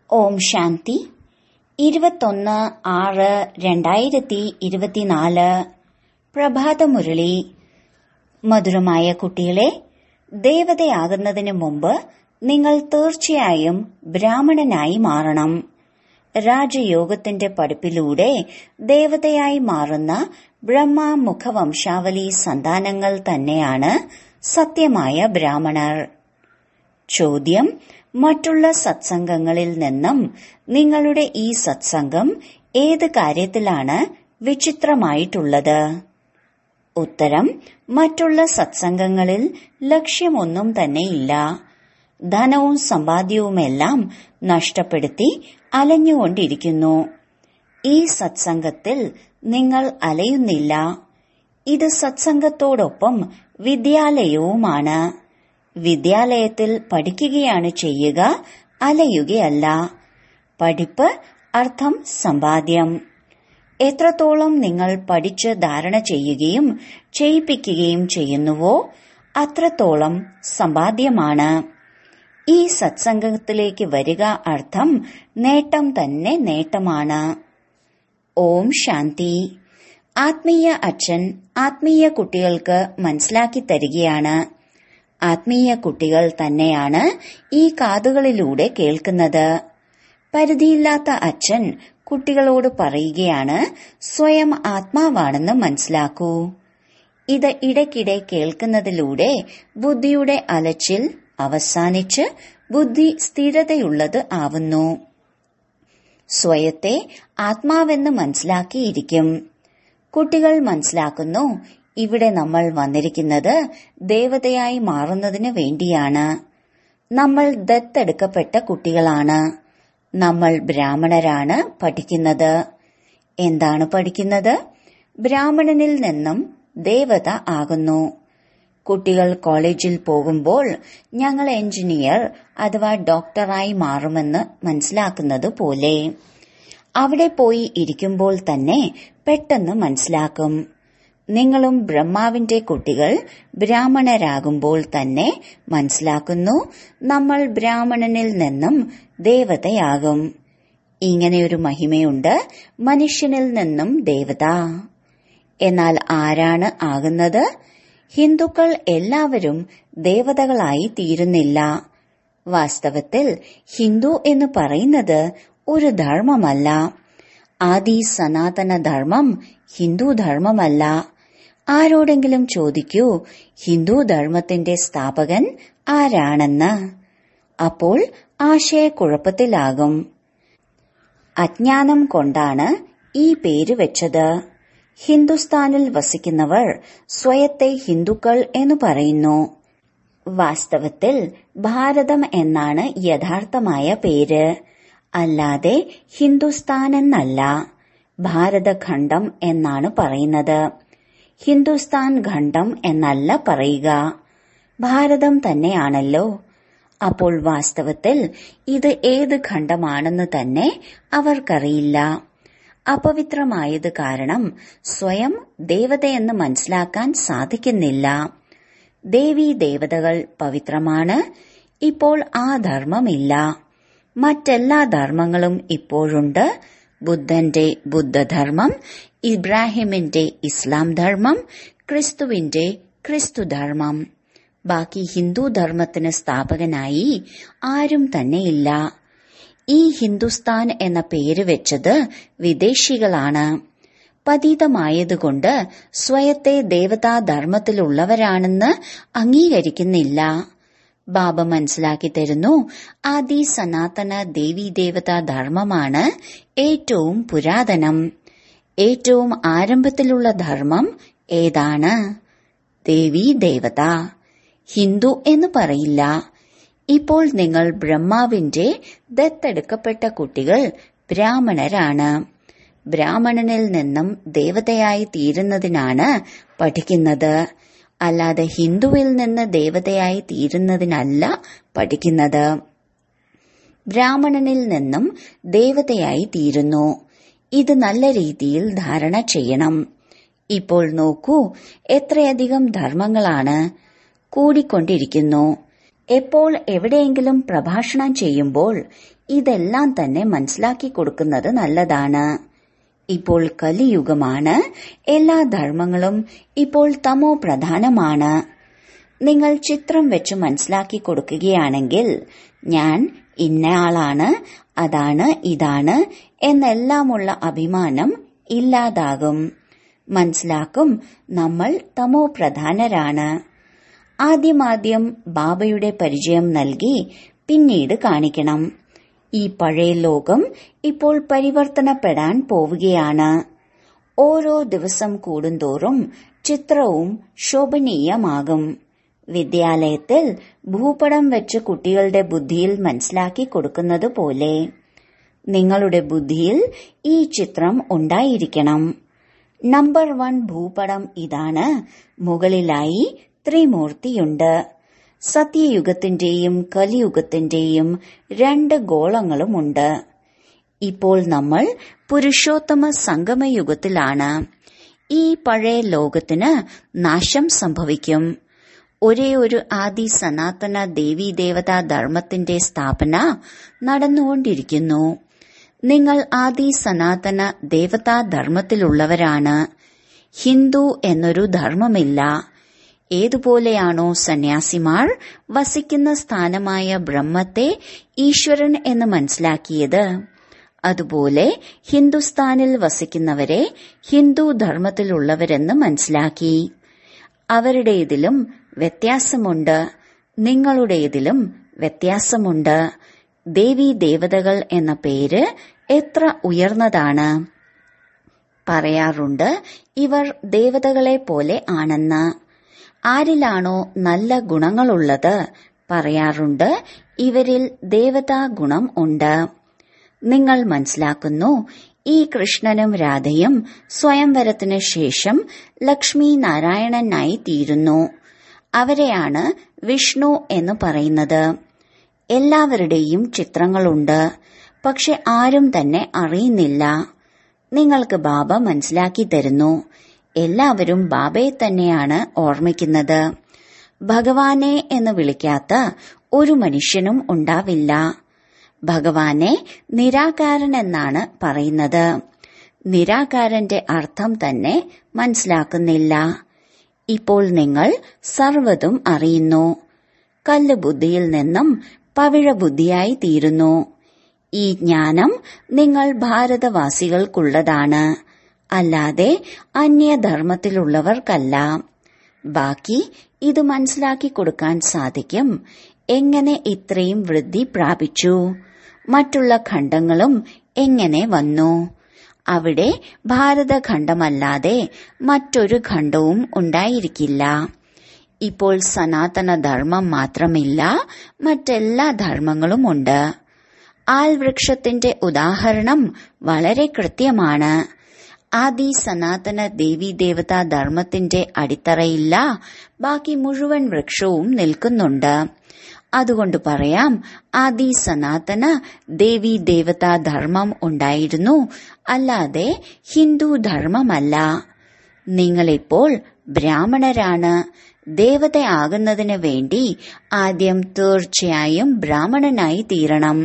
ഓം ശാന്തി ഇരുപത്തൊന്ന് ആറ് രണ്ടായിരത്തി ഇരുപത്തിനാല് പ്രഭാതമുരളി മധുരമായ കുട്ടികളെ ദേവതയാകുന്നതിന് മുമ്പ് നിങ്ങൾ തീർച്ചയായും ബ്രാഹ്മണനായി മാറണം രാജയോഗത്തിന്റെ പഠിപ്പിലൂടെ ദേവതയായി മാറുന്ന ബ്രഹ്മ മുഖവംശാവലി സന്താനങ്ങൾ തന്നെയാണ് സത്യമായ ബ്രാഹ്മണർ ചോദ്യം മറ്റുള്ള സത്സംഗങ്ങളിൽ നിന്നും നിങ്ങളുടെ ഈ സത്സംഗം ഏത് കാര്യത്തിലാണ് വിചിത്രമായിട്ടുള്ളത് ഉത്തരം മറ്റുള്ള സത്സംഗങ്ങളിൽ ലക്ഷ്യമൊന്നും തന്നെയില്ല ധനവും സമ്പാദ്യവുമെല്ലാം നഷ്ടപ്പെടുത്തി അലഞ്ഞുകൊണ്ടിരിക്കുന്നു ഈ സത്സംഗത്തിൽ നിങ്ങൾ അലയുന്നില്ല ഇത് സത്സംഗത്തോടൊപ്പം വിദ്യാലയവുമാണ് വിദ്യാലയത്തിൽ പഠിക്കുകയാണ് ചെയ്യുക അലയുകയല്ല പഠിപ്പ് അർത്ഥം സമ്പാദ്യം എത്രത്തോളം നിങ്ങൾ പഠിച്ച് ധാരണ ചെയ്യുകയും ചെയ്യിപ്പിക്കുകയും ചെയ്യുന്നുവോ അത്രത്തോളം സമ്പാദ്യമാണ് ഈ സത്സംഗത്തിലേക്ക് വരിക അർത്ഥം നേട്ടം തന്നെ നേട്ടമാണ് ഓം ശാന്തി ആത്മീയ അച്ഛൻ ആത്മീയ കുട്ടികൾക്ക് മനസ്സിലാക്കി തരികയാണ് ആത്മീയ കുട്ടികൾ തന്നെയാണ് ഈ കാതുകളിലൂടെ കേൾക്കുന്നത് പരിധിയില്ലാത്ത അച്ഛൻ കുട്ടികളോട് പറയുകയാണ് സ്വയം ആത്മാവാണെന്ന് മനസ്സിലാക്കൂ ഇത് ഇടയ്ക്കിടെ കേൾക്കുന്നതിലൂടെ ബുദ്ധിയുടെ അലച്ചിൽ അവസാനിച്ച് ബുദ്ധി സ്ഥിരതയുള്ളത് ആവുന്നു സ്വയത്തെ ആത്മാവെന്ന് മനസ്സിലാക്കിയിരിക്കും കുട്ടികൾ മനസ്സിലാക്കുന്നു ഇവിടെ നമ്മൾ വന്നിരിക്കുന്നത് ദേവതയായി മാറുന്നതിന് വേണ്ടിയാണ് നമ്മൾ ദത്തെടുക്കപ്പെട്ട കുട്ടികളാണ് നമ്മൾ ബ്രാഹ്മണരാണ് പഠിക്കുന്നത് എന്താണ് പഠിക്കുന്നത് ബ്രാഹ്മണനിൽ നിന്നും ദേവത ആകുന്നു കുട്ടികൾ കോളേജിൽ പോകുമ്പോൾ ഞങ്ങൾ എഞ്ചിനീയർ അഥവാ ഡോക്ടറായി മാറുമെന്ന് മനസ്സിലാക്കുന്നത് പോലെ അവിടെ പോയി ഇരിക്കുമ്പോൾ തന്നെ പെട്ടെന്ന് മനസ്സിലാക്കും നിങ്ങളും ബ്രഹ്മാവിന്റെ കുട്ടികൾ ബ്രാഹ്മണരാകുമ്പോൾ തന്നെ മനസ്സിലാക്കുന്നു നമ്മൾ ബ്രാഹ്മണനിൽ നിന്നും ദേവതയാകും ഇങ്ങനെയൊരു മഹിമയുണ്ട് മനുഷ്യനിൽ നിന്നും ദേവത എന്നാൽ ആരാണ് ആകുന്നത് ഹിന്ദുക്കൾ എല്ലാവരും ദേവതകളായി തീരുന്നില്ല വാസ്തവത്തിൽ ഹിന്ദു എന്ന് പറയുന്നത് ഒരു ധർമ്മമല്ല ആദി സനാതന ധർമ്മം ഹിന്ദു ധർമ്മമല്ല ആരോടെങ്കിലും ചോദിക്കൂ ഹിന്ദു ധർമ്മത്തിന്റെ സ്ഥാപകൻ ആരാണെന്ന് അപ്പോൾ ആശയക്കുഴപ്പത്തിലാകും അജ്ഞാനം കൊണ്ടാണ് ഈ പേര് വെച്ചത് ഹിന്ദുസ്ഥാനിൽ വസിക്കുന്നവർ സ്വയത്തെ ഹിന്ദുക്കൾ എന്ന് പറയുന്നു വാസ്തവത്തിൽ ഭാരതം എന്നാണ് യഥാർത്ഥമായ പേര് അല്ലാതെ ഹിന്ദുസ്ഥാൻ എന്നല്ല ഭാരതഖണ്ഡം എന്നാണ് പറയുന്നത് ഹിന്ദുസ്ഥാൻ ഖണ്ഡം എന്നല്ല പറയുക ഭാരതം തന്നെയാണല്ലോ അപ്പോൾ വാസ്തവത്തിൽ ഇത് ഏത് ഖണ്ഡമാണെന്ന് തന്നെ അവർക്കറിയില്ല അപവിത്രമായത് കാരണം സ്വയം ദേവതയെന്ന് മനസ്സിലാക്കാൻ സാധിക്കുന്നില്ല ദേവീ ദേവതകൾ പവിത്രമാണ് ഇപ്പോൾ ആ ധർമ്മമില്ല മറ്റെല്ലാ ധർമ്മങ്ങളും ഇപ്പോഴുണ്ട് ബുദ്ധന്റെ ബുദ്ധധർമ്മം ഇബ്രാഹിമിന്റെ ഇസ്ലാം ധർമ്മം ക്രിസ്തുവിന്റെ ക്രിസ്തുധർമ്മം ബാക്കി ഹിന്ദു ധർമ്മത്തിന് സ്ഥാപകനായി ആരും തന്നെയില്ല ഈ ഹിന്ദുസ്ഥാൻ എന്ന പേര് വെച്ചത് വിദേശികളാണ് പതീതമായതുകൊണ്ട് സ്വയത്തെ ദേവതാധർമ്മത്തിലുള്ളവരാണെന്ന് അംഗീകരിക്കുന്നില്ല ബാബ മനസ്സിലാക്കി തരുന്നു ആദി സനാതന ദേവീദേവതാ ധർമ്മമാണ് ഏറ്റവും പുരാതനം ഏറ്റവും ആരംഭത്തിലുള്ള ധർമ്മം ഏതാണ് ദേവീ ദേവത ഹിന്ദു എന്ന് പറയില്ല ഇപ്പോൾ നിങ്ങൾ ബ്രഹ്മാവിന്റെ ദത്തെടുക്കപ്പെട്ട കുട്ടികൾ ബ്രാഹ്മണരാണ് ബ്രാഹ്മണനിൽ നിന്നും ദേവതയായി തീരുന്നതിനാണ് പഠിക്കുന്നത് അല്ലാതെ ഹിന്ദുവിൽ നിന്ന് ദേവതയായി തീരുന്നതിനല്ല പഠിക്കുന്നത് ബ്രാഹ്മണനിൽ നിന്നും ദേവതയായി തീരുന്നു ഇത് നല്ല രീതിയിൽ ധാരണ ചെയ്യണം ഇപ്പോൾ നോക്കൂ എത്രയധികം ധർമ്മങ്ങളാണ് കൂടിക്കൊണ്ടിരിക്കുന്നു എപ്പോൾ എവിടെയെങ്കിലും പ്രഭാഷണം ചെയ്യുമ്പോൾ ഇതെല്ലാം തന്നെ മനസ്സിലാക്കി കൊടുക്കുന്നത് നല്ലതാണ് ഇപ്പോൾ കലിയുഗമാണ് എല്ലാ ധർമ്മങ്ങളും ഇപ്പോൾ തമോ പ്രധാനമാണ് നിങ്ങൾ ചിത്രം വെച്ച് മനസ്സിലാക്കി കൊടുക്കുകയാണെങ്കിൽ ഞാൻ ഇന്നയാളാണ് അതാണ് ഇതാണ് എന്നെല്ലാമുള്ള അഭിമാനം ഇല്ലാതാകും മനസ്സിലാക്കും നമ്മൾ തമോ പ്രധാനരാണ് ആദ്യമാദ്യം ബാബയുടെ പരിചയം നൽകി പിന്നീട് കാണിക്കണം ഈ പഴയ ലോകം ഇപ്പോൾ പരിവർത്തനപ്പെടാൻ പോവുകയാണ് ഓരോ ദിവസം കൂടുന്തോറും ചിത്രവും ശോഭനീയമാകും വിദ്യാലയത്തിൽ ഭൂപടം വെച്ച് കുട്ടികളുടെ ബുദ്ധിയിൽ മനസ്സിലാക്കി കൊടുക്കുന്നത് പോലെ നിങ്ങളുടെ ബുദ്ധിയിൽ ഈ ചിത്രം ഉണ്ടായിരിക്കണം നമ്പർ വൺ ഭൂപടം ഇതാണ് മുകളിലായി ത്രിമൂർത്തിയുണ്ട് സത്യയുഗത്തിന്റെയും കലിയുഗത്തിന്റെയും രണ്ട് ഗോളങ്ങളുമുണ്ട് ഇപ്പോൾ നമ്മൾ പുരുഷോത്തമ സംഗമയുഗത്തിലാണ് ഈ പഴയ ലോകത്തിന് നാശം സംഭവിക്കും ഒരേ ഒരു ആദി സനാതന ദേവീ ദേവതാ ധർമ്മത്തിന്റെ സ്ഥാപന നടന്നുകൊണ്ടിരിക്കുന്നു നിങ്ങൾ ആദി സനാതന ദേവതാ ധർമ്മത്തിലുള്ളവരാണ് ഹിന്ദു എന്നൊരു ധർമ്മമില്ല ഏതുപോലെയാണോ സന്യാസിമാർ വസിക്കുന്ന സ്ഥാനമായ ബ്രഹ്മത്തെ ഈശ്വരൻ എന്ന് മനസ്സിലാക്കിയത് അതുപോലെ ഹിന്ദുസ്ഥാനിൽ വസിക്കുന്നവരെ ഹിന്ദു ധർമ്മത്തിലുള്ളവരെന്ന് മനസ്സിലാക്കി അവരുടേതിലും വ്യത്യാസമുണ്ട് നിങ്ങളുടേതിലും വ്യത്യാസമുണ്ട് ദേവീ ദേവതകൾ എന്ന പേര് എത്ര ഉയർന്നതാണ് പറയാറുണ്ട് ഇവർ ദേവതകളെ പോലെ ആണെന്ന് ആരിലാണോ നല്ല ഗുണങ്ങളുള്ളത് പറയാറുണ്ട് ഇവരിൽ ദേവതാ ഗുണം ഉണ്ട് നിങ്ങൾ മനസ്സിലാക്കുന്നു ഈ കൃഷ്ണനും രാധയും സ്വയംവരത്തിന് ശേഷം ലക്ഷ്മി നാരായണനായി തീരുന്നു അവരെയാണ് വിഷ്ണു എന്ന് പറയുന്നത് എല്ലാവരുടെയും ചിത്രങ്ങളുണ്ട് പക്ഷെ ആരും തന്നെ അറിയുന്നില്ല നിങ്ങൾക്ക് ബാബ മനസ്സിലാക്കി തരുന്നു എല്ലാവരും ബാബയെ തന്നെയാണ് ഓർമ്മിക്കുന്നത് ഭഗവാനെ എന്ന് വിളിക്കാത്ത ഒരു മനുഷ്യനും ഉണ്ടാവില്ല ഭഗവാനെ നിരാകാരൻ എന്നാണ് പറയുന്നത് നിരാകാരന്റെ അർത്ഥം തന്നെ മനസ്സിലാക്കുന്നില്ല ഇപ്പോൾ നിങ്ങൾ സർവ്വതും അറിയുന്നു കല്ല് ബുദ്ധിയിൽ നിന്നും പവിഴ ബുദ്ധിയായി തീരുന്നു ഈ ജ്ഞാനം നിങ്ങൾ ഭാരതവാസികൾക്കുള്ളതാണ് അല്ലാതെ അന്യധർമ്മത്തിലുള്ളവർക്കല്ല ബാക്കി ഇത് മനസ്സിലാക്കി കൊടുക്കാൻ സാധിക്കും എങ്ങനെ ഇത്രയും വൃദ്ധി പ്രാപിച്ചു മറ്റുള്ള ഖണ്ഡങ്ങളും എങ്ങനെ വന്നു അവിടെ ഭാരതഖണ്ഡമല്ലാതെ മറ്റൊരു ഖണ്ഡവും ഉണ്ടായിരിക്കില്ല ഇപ്പോൾ സനാതന ധർമ്മം മാത്രമില്ല മറ്റെല്ലാ ധർമ്മങ്ങളുമുണ്ട് ആൽവൃക്ഷത്തിന്റെ ഉദാഹരണം വളരെ കൃത്യമാണ് ആദി സനാതന ദേവീ ദേവതാ ധർമ്മത്തിന്റെ അടിത്തറയില്ല ബാക്കി മുഴുവൻ വൃക്ഷവും നിൽക്കുന്നുണ്ട് അതുകൊണ്ട് പറയാം ആദി സനാതന ദേവീ ദേവതാ ധർമ്മം ഉണ്ടായിരുന്നു അല്ലാതെ ഹിന്ദു ധർമ്മമല്ല നിങ്ങളിപ്പോൾ ബ്രാഹ്മണരാണ് ദേവതയാകുന്നതിന് വേണ്ടി ആദ്യം തീർച്ചയായും ബ്രാഹ്മണനായി തീരണം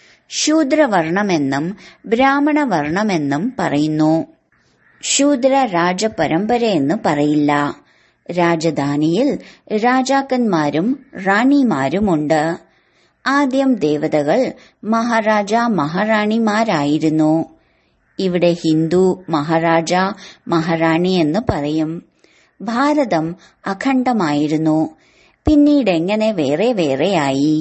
ശൂദ്രവർണമെന്നും ബ്രാഹ്മണവർണമെന്നും പറയുന്നു ശൂദ്ര രാജപരമ്പരയെന്ന് പറയില്ല രാജധാനിയിൽ രാജാക്കന്മാരും റാണിമാരുമുണ്ട് ആദ്യം ദേവതകൾ മഹാരാജ മഹാറാണിമാരായിരുന്നു ഇവിടെ ഹിന്ദു മഹാരാജ മഹാറാണി എന്ന് പറയും ഭാരതം അഖണ്ഡമായിരുന്നു പിന്നീട് എങ്ങനെ വേറെ വേറെയായി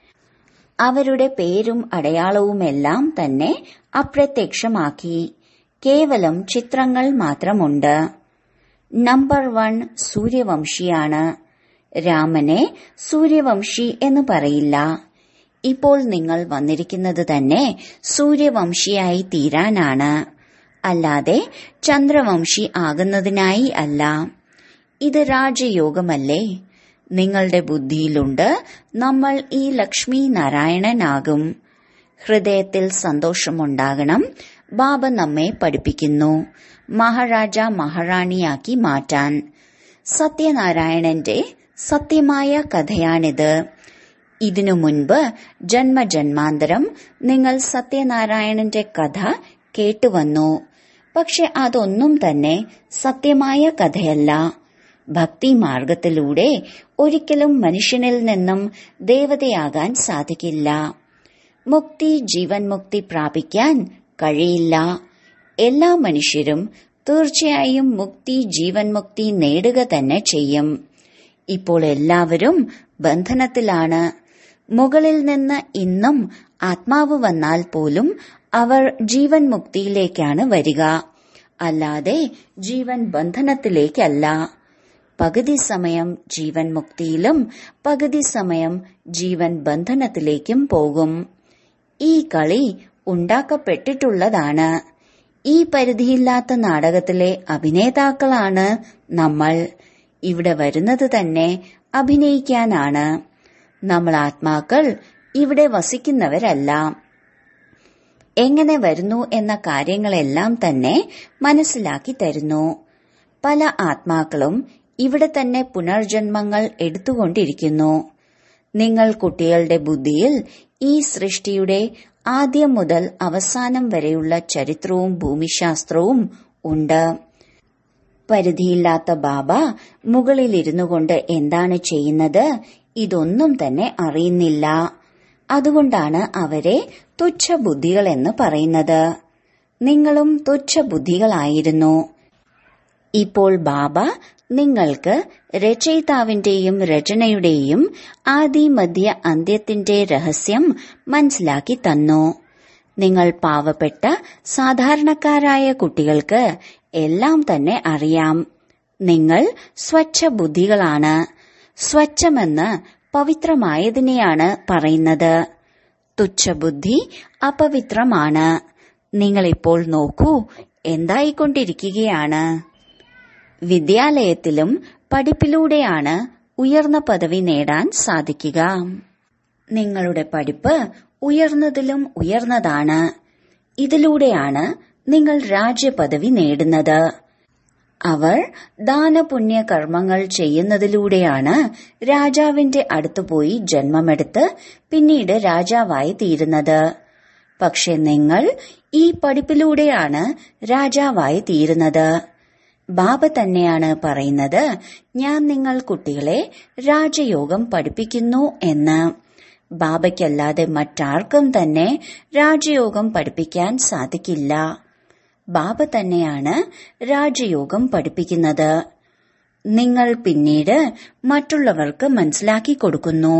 അവരുടെ പേരും അടയാളവുമെല്ലാം തന്നെ അപ്രത്യക്ഷമാക്കി കേവലം ചിത്രങ്ങൾ മാത്രമുണ്ട് നമ്പർ വൺ സൂര്യവംശിയാണ് രാമനെ സൂര്യവംശി എന്ന് പറയില്ല ഇപ്പോൾ നിങ്ങൾ വന്നിരിക്കുന്നത് തന്നെ സൂര്യവംശിയായി തീരാനാണ് അല്ലാതെ ചന്ദ്രവംശി ആകുന്നതിനായി അല്ല ഇത് രാജയോഗമല്ലേ നിങ്ങളുടെ ബുദ്ധിയിലുണ്ട് നമ്മൾ ഈ ലക്ഷ്മി നാരായണനാകും ഹൃദയത്തിൽ സന്തോഷമുണ്ടാകണം ബാബ നമ്മെ പഠിപ്പിക്കുന്നു മഹാരാജ മഹാറാണിയാക്കി മാറ്റാൻ സത്യനാരായണന്റെ സത്യമായ കഥയാണിത് ഇതിനു മുൻപ് ജന്മജന്മാന്തരം നിങ്ങൾ സത്യനാരായണന്റെ കഥ കേട്ടുവന്നു പക്ഷെ അതൊന്നും തന്നെ സത്യമായ കഥയല്ല ഭക്തി മാർഗത്തിലൂടെ ഒരിക്കലും മനുഷ്യനിൽ നിന്നും ദേവതയാകാൻ സാധിക്കില്ല മുക്തി ജീവൻ മുക്തി പ്രാപിക്കാൻ കഴിയില്ല എല്ലാ മനുഷ്യരും തീർച്ചയായും മുക്തി ജീവൻ മുക്തി നേടുക തന്നെ ചെയ്യും ഇപ്പോൾ എല്ലാവരും ബന്ധനത്തിലാണ് മുകളിൽ നിന്ന് ഇന്നും ആത്മാവ് വന്നാൽ പോലും അവർ ജീവൻ മുക്തിയിലേക്കാണ് വരിക അല്ലാതെ ജീവൻ ബന്ധനത്തിലേക്കല്ല പകുതി സമയം ജീവൻ മുക്തിയിലും പകുതി സമയം ജീവൻ ബന്ധനത്തിലേക്കും പോകും ഈ കളി ഉണ്ടാക്കപ്പെട്ടിട്ടുള്ളതാണ് ഈ പരിധിയില്ലാത്ത നാടകത്തിലെ അഭിനേതാക്കളാണ് നമ്മൾ ഇവിടെ വരുന്നത് തന്നെ അഭിനയിക്കാനാണ് നമ്മൾ ആത്മാക്കൾ ഇവിടെ വസിക്കുന്നവരല്ല എങ്ങനെ വരുന്നു എന്ന കാര്യങ്ങളെല്ലാം തന്നെ മനസ്സിലാക്കി തരുന്നു പല ആത്മാക്കളും ഇവിടെ തന്നെ പുനർജന്മങ്ങൾ എടുത്തുകൊണ്ടിരിക്കുന്നു നിങ്ങൾ കുട്ടികളുടെ ബുദ്ധിയിൽ ഈ സൃഷ്ടിയുടെ ആദ്യം മുതൽ അവസാനം വരെയുള്ള ചരിത്രവും ഭൂമിശാസ്ത്രവും ഉണ്ട് പരിധിയില്ലാത്ത ബാബ മുകളിലിരുന്നു കൊണ്ട് എന്താണ് ചെയ്യുന്നത് ഇതൊന്നും തന്നെ അറിയുന്നില്ല അതുകൊണ്ടാണ് അവരെ തുച്ഛബുദ്ധികൾ എന്ന് പറയുന്നത് നിങ്ങളും തുച്ഛബുദ്ധികളായിരുന്നു ഇപ്പോൾ ബാബ നിങ്ങൾക്ക് രചയിതാവിന്റെയും രചനയുടെയും ആദി മധ്യ അന്ത്യത്തിന്റെ രഹസ്യം മനസ്സിലാക്കി തന്നു നിങ്ങൾ പാവപ്പെട്ട സാധാരണക്കാരായ കുട്ടികൾക്ക് എല്ലാം തന്നെ അറിയാം നിങ്ങൾ സ്വച്ഛ ബുദ്ധികളാണ് സ്വച്ഛമെന്ന് പവിത്രമായതിനെയാണ് പറയുന്നത് തുച്ഛബുദ്ധി അപവിത്രമാണ് നിങ്ങളിപ്പോൾ നോക്കൂ എന്തായിക്കൊണ്ടിരിക്കുകയാണ് വിദ്യാലയത്തിലും പഠിപ്പിലൂടെയാണ് ഉയർന്ന പദവി നേടാൻ സാധിക്കുക നിങ്ങളുടെ പഠിപ്പ് ഉയർന്നതിലും ഉയർന്നതാണ് ഇതിലൂടെയാണ് നിങ്ങൾ രാജ്യപദവി നേടുന്നത് അവർ ദാനപുണ്യ കർമ്മങ്ങൾ ചെയ്യുന്നതിലൂടെയാണ് രാജാവിന്റെ അടുത്ത് പോയി ജന്മമെടുത്ത് പിന്നീട് രാജാവായി തീരുന്നത് പക്ഷെ നിങ്ങൾ ഈ പഠിപ്പിലൂടെയാണ് രാജാവായി തീരുന്നത് ബാബ തന്നെയാണ് പറയുന്നത് ഞാൻ നിങ്ങൾ കുട്ടികളെ രാജയോഗം പഠിപ്പിക്കുന്നു എന്ന് ബാബയ്ക്കല്ലാതെ മറ്റാർക്കും തന്നെ രാജയോഗം പഠിപ്പിക്കാൻ സാധിക്കില്ല ബാബ തന്നെയാണ് രാജയോഗം പഠിപ്പിക്കുന്നത് നിങ്ങൾ പിന്നീട് മറ്റുള്ളവർക്ക് മനസ്സിലാക്കി കൊടുക്കുന്നു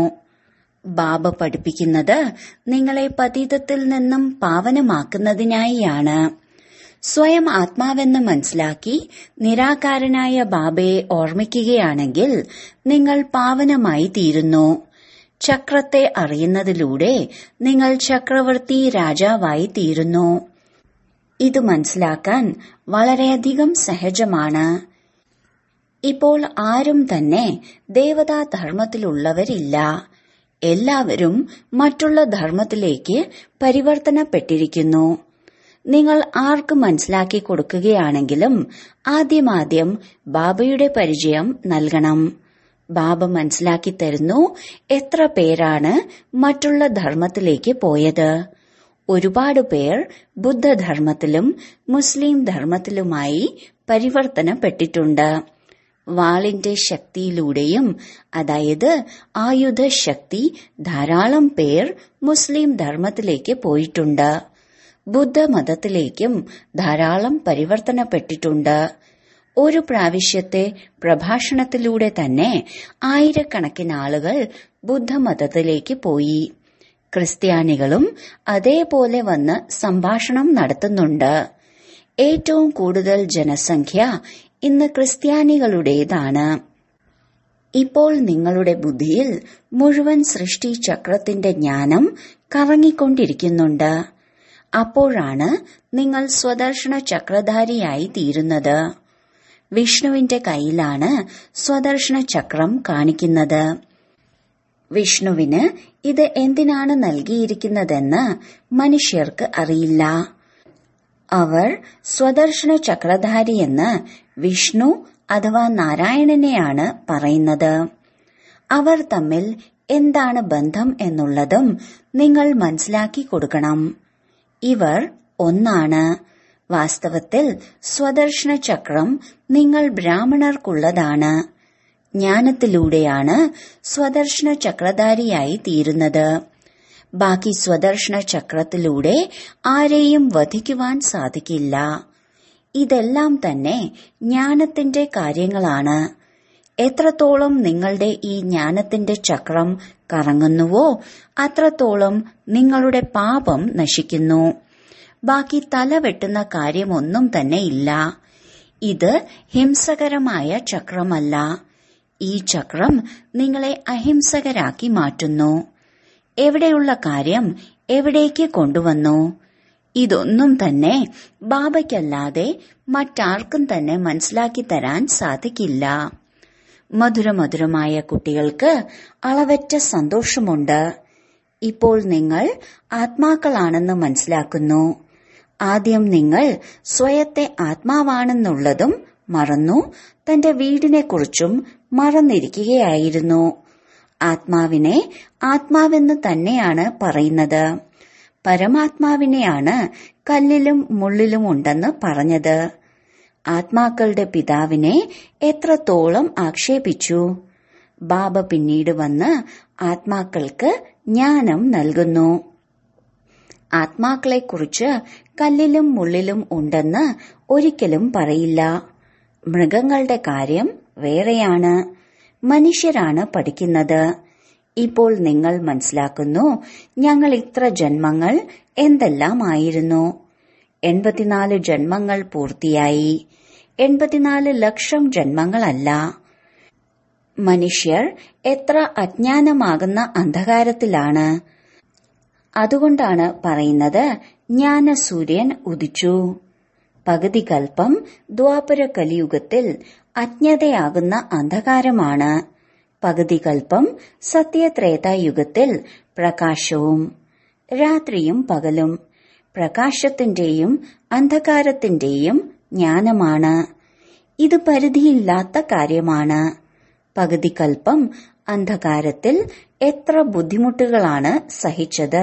ബാബ പഠിപ്പിക്കുന്നത് നിങ്ങളെ പതീതത്തിൽ നിന്നും പാവനമാക്കുന്നതിനായിയാണ് സ്വയം ആത്മാവെന്ന് മനസ്സിലാക്കി നിരാകാരനായ ബാബയെ ഓർമ്മിക്കുകയാണെങ്കിൽ നിങ്ങൾ പാവനമായി തീരുന്നു ചക്രത്തെ അറിയുന്നതിലൂടെ നിങ്ങൾ ചക്രവർത്തി രാജാവായി തീരുന്നു ഇത് മനസ്സിലാക്കാൻ വളരെയധികം സഹജമാണ് ഇപ്പോൾ ആരും തന്നെ ദേവതാ ധർമ്മത്തിലുള്ളവരില്ല എല്ലാവരും മറ്റുള്ള ധർമ്മത്തിലേക്ക് പരിവർത്തനപ്പെട്ടിരിക്കുന്നു നിങ്ങൾ ആർക്ക് മനസ്സിലാക്കി കൊടുക്കുകയാണെങ്കിലും ആദ്യമാദ്യം ബാബയുടെ പരിചയം നൽകണം ബാബ മനസ്സിലാക്കി തരുന്നു എത്ര പേരാണ് മറ്റുള്ള ധർമ്മത്തിലേക്ക് പോയത് ഒരുപാട് പേർ ബുദ്ധധർമ്മത്തിലും മുസ്ലിം ധർമ്മത്തിലുമായി പരിവർത്തനപ്പെട്ടിട്ടുണ്ട് വാളിന്റെ ശക്തിയിലൂടെയും അതായത് ആയുധശക്തി ധാരാളം പേർ മുസ്ലിം ധർമ്മത്തിലേക്ക് പോയിട്ടുണ്ട് ബുദ്ധമതത്തിലേക്കും ധാരാളം പരിവർത്തനപ്പെട്ടിട്ടുണ്ട് ഒരു പ്രാവശ്യത്തെ പ്രഭാഷണത്തിലൂടെ തന്നെ ആയിരക്കണക്കിന് ആളുകൾ ബുദ്ധമതത്തിലേക്ക് പോയി ക്രിസ്ത്യാനികളും അതേപോലെ വന്ന് സംഭാഷണം നടത്തുന്നുണ്ട് ഏറ്റവും കൂടുതൽ ജനസംഖ്യ ഇന്ന് ക്രിസ്ത്യാനികളുടേതാണ് ഇപ്പോൾ നിങ്ങളുടെ ബുദ്ധിയിൽ മുഴുവൻ സൃഷ്ടി ചക്രത്തിന്റെ ജ്ഞാനം കറങ്ങിക്കൊണ്ടിരിക്കുന്നുണ്ട് അപ്പോഴാണ് നിങ്ങൾ സ്വദർശന ചക്രധാരിയായി തീരുന്നത് വിഷ്ണുവിന്റെ കയ്യിലാണ് സ്വദർശന ചക്രം കാണിക്കുന്നത് വിഷ്ണുവിന് ഇത് എന്തിനാണ് നൽകിയിരിക്കുന്നതെന്ന് മനുഷ്യർക്ക് അറിയില്ല അവർ സ്വദർശന ചക്രധാരിയെന്ന് വിഷ്ണു അഥവാ നാരായണനെയാണ് പറയുന്നത് അവർ തമ്മിൽ എന്താണ് ബന്ധം എന്നുള്ളതും നിങ്ങൾ മനസ്സിലാക്കി കൊടുക്കണം ഇവർ ഒന്നാണ് വാസ്തവത്തിൽ സ്വദർശന ചക്രം നിങ്ങൾ ബ്രാഹ്മണർക്കുള്ളതാണ് ജ്ഞാനത്തിലൂടെയാണ് സ്വദർശന ചക്രധാരിയായി തീരുന്നത് ബാക്കി സ്വദർശന ചക്രത്തിലൂടെ ആരെയും വധിക്കുവാൻ സാധിക്കില്ല ഇതെല്ലാം തന്നെ ജ്ഞാനത്തിന്റെ കാര്യങ്ങളാണ് എത്രത്തോളം നിങ്ങളുടെ ഈ ജ്ഞാനത്തിന്റെ ചക്രം കറങ്ങുന്നുവോ അത്രത്തോളം നിങ്ങളുടെ പാപം നശിക്കുന്നു ബാക്കി തല വെട്ടുന്ന കാര്യമൊന്നും തന്നെ ഇല്ല ഇത് ഹിംസകരമായ ചക്രമല്ല ഈ ചക്രം നിങ്ങളെ അഹിംസകരാക്കി മാറ്റുന്നു എവിടെയുള്ള കാര്യം എവിടേക്ക് കൊണ്ടുവന്നു ഇതൊന്നും തന്നെ ബാബയ്ക്കല്ലാതെ മറ്റാർക്കും തന്നെ മനസ്സിലാക്കി തരാൻ സാധിക്കില്ല മധുരമധുരമായ കുട്ടികൾക്ക് അളവറ്റ സന്തോഷമുണ്ട് ഇപ്പോൾ നിങ്ങൾ ആത്മാക്കളാണെന്ന് മനസ്സിലാക്കുന്നു ആദ്യം നിങ്ങൾ സ്വയത്തെ ആത്മാവാണെന്നുള്ളതും മറന്നു തന്റെ വീടിനെക്കുറിച്ചും മറന്നിരിക്കുകയായിരുന്നു ആത്മാവിനെ ആത്മാവെന്ന് തന്നെയാണ് പറയുന്നത് പരമാത്മാവിനെയാണ് കല്ലിലും മുള്ളിലും ഉണ്ടെന്ന് പറഞ്ഞത് ആത്മാക്കളുടെ പിതാവിനെ എത്രത്തോളം ആക്ഷേപിച്ചു ബാബ പിന്നീട് വന്ന് ആത്മാക്കൾക്ക് ജ്ഞാനം നൽകുന്നു ആത്മാക്കളെക്കുറിച്ച് കല്ലിലും മുള്ളിലും ഉണ്ടെന്ന് ഒരിക്കലും പറയില്ല മൃഗങ്ങളുടെ കാര്യം വേറെയാണ് മനുഷ്യരാണ് പഠിക്കുന്നത് ഇപ്പോൾ നിങ്ങൾ മനസ്സിലാക്കുന്നു ഞങ്ങൾ ഇത്ര ജന്മങ്ങൾ എന്തെല്ലാമായിരുന്നു എൺപത്തിനാല് ജന്മങ്ങൾ പൂർത്തിയായി എൺപത്തിനാല് ലക്ഷം ജന്മങ്ങളല്ല മനുഷ്യർ എത്ര അജ്ഞാനമാകുന്ന അന്ധകാരത്തിലാണ് അതുകൊണ്ടാണ് പറയുന്നത് ജ്ഞാനസൂര്യൻ ഉദിച്ചു പകുതി കൽപ്പം ദ്വാപര കലിയുഗത്തിൽ അജ്ഞതയാകുന്ന അന്ധകാരമാണ് പകുതി കൽപ്പം സത്യത്രേതായുഗത്തിൽ പ്രകാശവും രാത്രിയും പകലും പ്രകാശത്തിന്റെയും അന്ധകാരത്തിന്റെയും ജ്ഞാനമാണ് ഇത് പരിധിയില്ലാത്ത കാര്യമാണ് പകുതി കൽപ്പം അന്ധകാരത്തിൽ എത്ര ബുദ്ധിമുട്ടുകളാണ് സഹിച്ചത്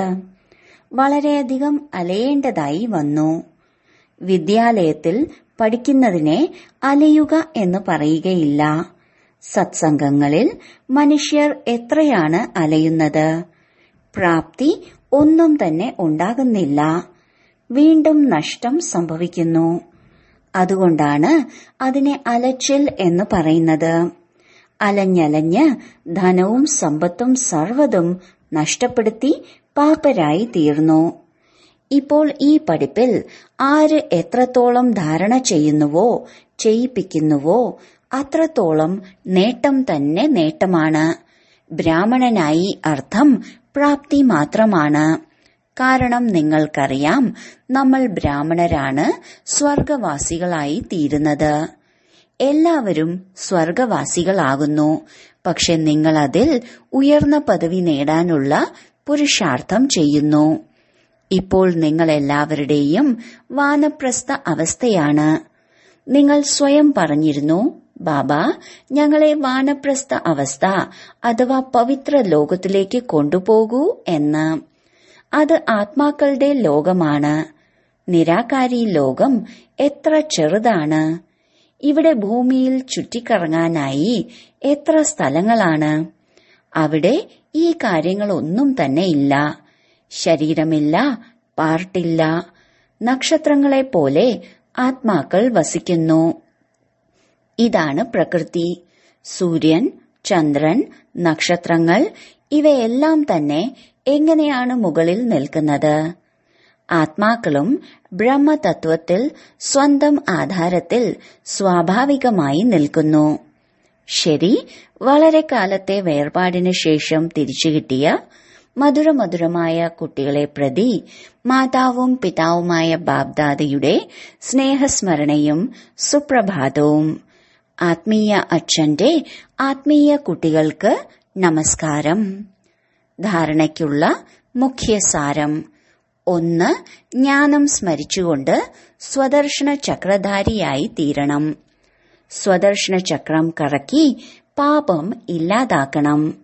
വളരെയധികം അലയേണ്ടതായി വന്നു വിദ്യാലയത്തിൽ പഠിക്കുന്നതിനെ അലയുക എന്ന് പറയുകയില്ല സത്സംഗങ്ങളിൽ മനുഷ്യർ എത്രയാണ് അലയുന്നത് പ്രാപ്തി ഒന്നും തന്നെ ഉണ്ടാകുന്നില്ല വീണ്ടും നഷ്ടം സംഭവിക്കുന്നു അതുകൊണ്ടാണ് അതിനെ അലച്ചിൽ എന്ന് പറയുന്നത് അലഞ്ഞലഞ്ഞ് ധനവും സമ്പത്തും സർവ്വതും നഷ്ടപ്പെടുത്തി പാപ്പരായി തീർന്നു ഇപ്പോൾ ഈ പഠിപ്പിൽ ആര് എത്രത്തോളം ധാരണ ചെയ്യുന്നുവോ ചെയ്യിപ്പിക്കുന്നുവോ അത്രത്തോളം നേട്ടം തന്നെ നേട്ടമാണ് ബ്രാഹ്മണനായി അർത്ഥം പ്രാപ്തി മാത്രമാണ് കാരണം നിങ്ങൾക്കറിയാം നമ്മൾ ബ്രാഹ്മണരാണ് സ്വർഗവാസികളായി തീരുന്നത് എല്ലാവരും സ്വർഗവാസികളാകുന്നു പക്ഷെ നിങ്ങൾ അതിൽ ഉയർന്ന പദവി നേടാനുള്ള പുരുഷാർത്ഥം ചെയ്യുന്നു ഇപ്പോൾ നിങ്ങൾ എല്ലാവരുടെയും വാനപ്രസ്ഥ അവസ്ഥയാണ് നിങ്ങൾ സ്വയം പറഞ്ഞിരുന്നു ബാബ ഞങ്ങളെ വാനപ്രസ്ഥ അവസ്ഥ അഥവാ പവിത്ര ലോകത്തിലേക്ക് കൊണ്ടുപോകൂ എന്ന് അത് ആത്മാക്കളുടെ ലോകമാണ് നിരാകാരി ലോകം എത്ര ചെറുതാണ് ഇവിടെ ഭൂമിയിൽ ചുറ്റിക്കറങ്ങാനായി എത്ര സ്ഥലങ്ങളാണ് അവിടെ ഈ കാര്യങ്ങളൊന്നും തന്നെ ഇല്ല ശരീരമില്ല പാർട്ടില്ല നക്ഷത്രങ്ങളെ പോലെ ആത്മാക്കൾ വസിക്കുന്നു ഇതാണ് പ്രകൃതി സൂര്യൻ ചന്ദ്രൻ നക്ഷത്രങ്ങൾ ഇവയെല്ലാം തന്നെ എങ്ങനെയാണ് മുകളിൽ നിൽക്കുന്നത് ആത്മാക്കളും ബ്രഹ്മതത്വത്തിൽ സ്വന്തം ആധാരത്തിൽ സ്വാഭാവികമായി നിൽക്കുന്നു ശരി വളരെ കാലത്തെ വേർപാടിന് ശേഷം തിരിച്ചു കിട്ടിയ മധുരമധുരമായ കുട്ടികളെ പ്രതി മാതാവും പിതാവുമായ ബാബ്ദാദയുടെ സ്നേഹസ്മരണയും സുപ്രഭാതവും ആത്മീയ അച്ഛന്റെ ആത്മീയ കുട്ടികൾക്ക് നമസ്കാരം ധാരണയ്ക്കുള്ള മുഖ്യസാരം ഒന്ന് ജ്ഞാനം സ്മരിച്ചുകൊണ്ട് സ്വദർശന ചക്രധാരിയായി തീരണം സ്വദർശന ചക്രം കറക്കി പാപം ഇല്ലാതാക്കണം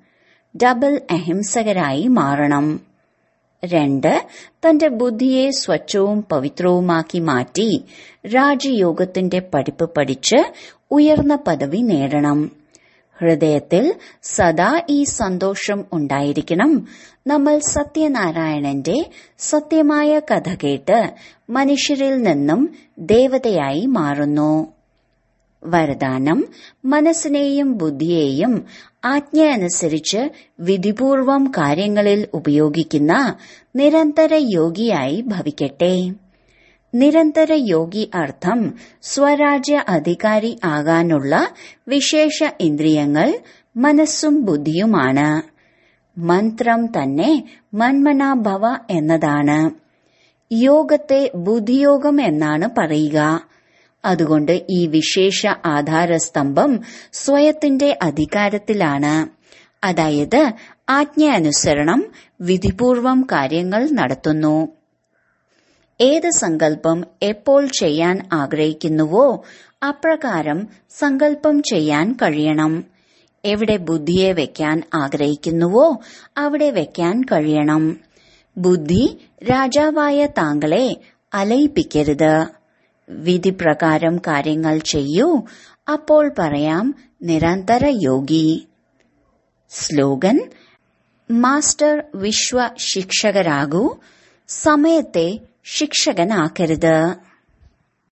ഡബിൾ അഹിംസകരായി മാറണം രണ്ട് തന്റെ ബുദ്ധിയെ സ്വച്ഛവും പവിത്രവുമാക്കി മാറ്റി രാജയോഗത്തിന്റെ പഠിപ്പ് പഠിച്ച് ഉയർന്ന പദവി നേടണം ഹൃദയത്തിൽ സദാ ഈ സന്തോഷം ഉണ്ടായിരിക്കണം നമ്മൾ സത്യനാരായണന്റെ സത്യമായ കഥ കേട്ട് മനുഷ്യരിൽ നിന്നും ദേവതയായി മാറുന്നു വരദാനം മനസ്സിനെയും ബുദ്ധിയെയും ആജ്ഞ അനുസരിച്ച് വിധിപൂർവം കാര്യങ്ങളിൽ ഉപയോഗിക്കുന്ന നിരന്തര യോഗിയായി ഭവിക്കട്ടെ നിരന്തര യോഗി അർത്ഥം സ്വരാജ്യ അധികാരി ആകാനുള്ള വിശേഷ ഇന്ദ്രിയങ്ങൾ മനസ്സും ബുദ്ധിയുമാണ് മന്ത്രം തന്നെ മന്മനാഭവ എന്നതാണ് യോഗത്തെ ബുദ്ധിയോഗം എന്നാണ് പറയുക അതുകൊണ്ട് ഈ വിശേഷ ആധാരസ്തംഭം സ്വയത്തിന്റെ അധികാരത്തിലാണ് അതായത് ആജ്ഞ അനുസരണം വിധിപൂർവം കാര്യങ്ങൾ നടത്തുന്നു ഏത് സങ്കല്പം എപ്പോൾ ചെയ്യാൻ ആഗ്രഹിക്കുന്നുവോ അപ്രകാരം സങ്കല്പം ചെയ്യാൻ കഴിയണം എവിടെ ബുദ്ധിയെ വെക്കാൻ ആഗ്രഹിക്കുന്നുവോ അവിടെ വെക്കാൻ കഴിയണം ബുദ്ധി രാജാവായ താങ്കളെ അലയിപ്പിക്കരുത് വിധിപ്രകാരം കാര്യങ്ങൾ ചെയ്യൂ അപ്പോൾ പറയാം നിരന്തര യോഗി സ്ലോഗൻ മാസ്റ്റർ വിശ്വ ശിക്ഷകരാകൂ സമയത്തെ ശിക്ഷകനാക്കരുത്